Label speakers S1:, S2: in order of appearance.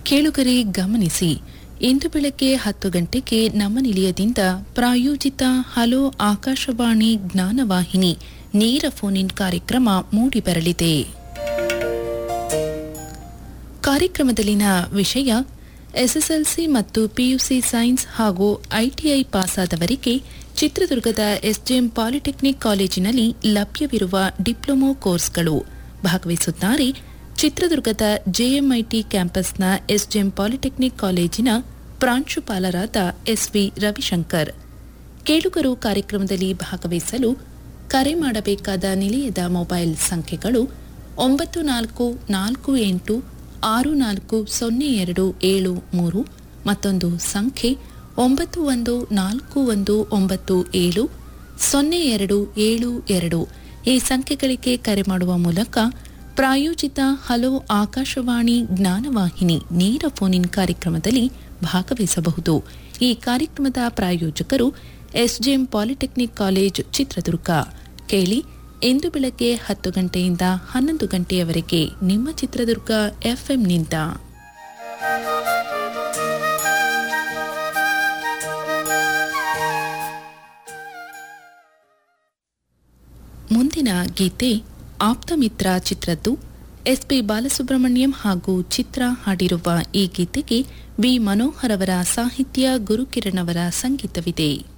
S1: ಕೇಳುಗರೆ ಗಮನಿಸಿ ಇಂದು ಬೆಳಗ್ಗೆ ಹತ್ತು ಗಂಟೆಗೆ ನಮ್ಮ ನಿಲಯದಿಂದ ಪ್ರಾಯೋಜಿತ ಹಲೋ ಆಕಾಶವಾಣಿ ಜ್ಞಾನವಾಹಿನಿ ನೇರ ಫೋನ್ ಇನ್ ಕಾರ್ಯಕ್ರಮ ಮೂಡಿಬರಲಿದೆ ಕಾರ್ಯಕ್ರಮದಲ್ಲಿನ ವಿಷಯ ಎಸ್ಎಸ್ಎಲ್ಸಿ ಮತ್ತು ಪಿಯುಸಿ ಸೈನ್ಸ್ ಹಾಗೂ ಐಟಿಐ ಪಾಸಾದವರಿಗೆ ಚಿತ್ರದುರ್ಗದ ಎಸ್ಜೆಎಂ ಪಾಲಿಟೆಕ್ನಿಕ್ ಕಾಲೇಜಿನಲ್ಲಿ ಲಭ್ಯವಿರುವ ಡಿಪ್ಲೊಮೊ ಕೋರ್ಸ್ಗಳು ಭಾಗವಹಿಸುತ್ತಾರೆ ಚಿತ್ರದುರ್ಗದ ಜೆಎಂಐಟಿ ಕ್ಯಾಂಪಸ್ನ ಎಸ್ಜೆಎಂ ಪಾಲಿಟೆಕ್ನಿಕ್ ಕಾಲೇಜಿನ ಪ್ರಾಂಶುಪಾಲರಾದ ಎಸ್ವಿ ರವಿಶಂಕರ್ ಕೇಳುಗರು ಕಾರ್ಯಕ್ರಮದಲ್ಲಿ ಭಾಗವಹಿಸಲು ಕರೆ ಮಾಡಬೇಕಾದ ನಿಲಯದ ಮೊಬೈಲ್ ಸಂಖ್ಯೆಗಳು ಒಂಬತ್ತು ನಾಲ್ಕು ನಾಲ್ಕು ಎಂಟು ಆರು ನಾಲ್ಕು ಸೊನ್ನೆ ಎರಡು ಏಳು ಮೂರು ಮತ್ತೊಂದು ಸಂಖ್ಯೆ ಒಂಬತ್ತು ಒಂದು ನಾಲ್ಕು ಒಂದು ಒಂಬತ್ತು ಏಳು ಸೊನ್ನೆ ಎರಡು ಏಳು ಎರಡು ಈ ಸಂಖ್ಯೆಗಳಿಗೆ ಕರೆ ಮಾಡುವ ಮೂಲಕ ಪ್ರಾಯೋಜಿತ ಹಲೋ ಆಕಾಶವಾಣಿ ಜ್ಞಾನವಾಹಿನಿ ನೇರ ಫೋನ್ ಇನ್ ಕಾರ್ಯಕ್ರಮದಲ್ಲಿ ಭಾಗವಹಿಸಬಹುದು ಈ ಕಾರ್ಯಕ್ರಮದ ಪ್ರಾಯೋಜಕರು ಎಸ್ಜೆಎಂ ಪಾಲಿಟೆಕ್ನಿಕ್ ಕಾಲೇಜ್ ಚಿತ್ರದುರ್ಗ ಕೇಳಿ ಇಂದು ಬೆಳಗ್ಗೆ ಹತ್ತು ಗಂಟೆಯಿಂದ ಹನ್ನೊಂದು ಗಂಟೆಯವರೆಗೆ ನಿಮ್ಮ ಚಿತ್ರದುರ್ಗ ಎಫ್ಎಂನಿಂದ ಮುಂದಿನ ಗೀತೆ ಆಪ್ತಮಿತ್ರ ಚಿತ್ರದ್ದು ಎಸ್ಪಿ ಬಾಲಸುಬ್ರಹ್ಮಣ್ಯಂ ಹಾಗೂ ಚಿತ್ರ ಹಾಡಿರುವ ಈ ಗೀತೆಗೆ ವಿ ಮನೋಹರ್ ಅವರ ಸಾಹಿತ್ಯ ಗುರುಕಿರಣ್ ಅವರ ಸಂಗೀತವಿದೆ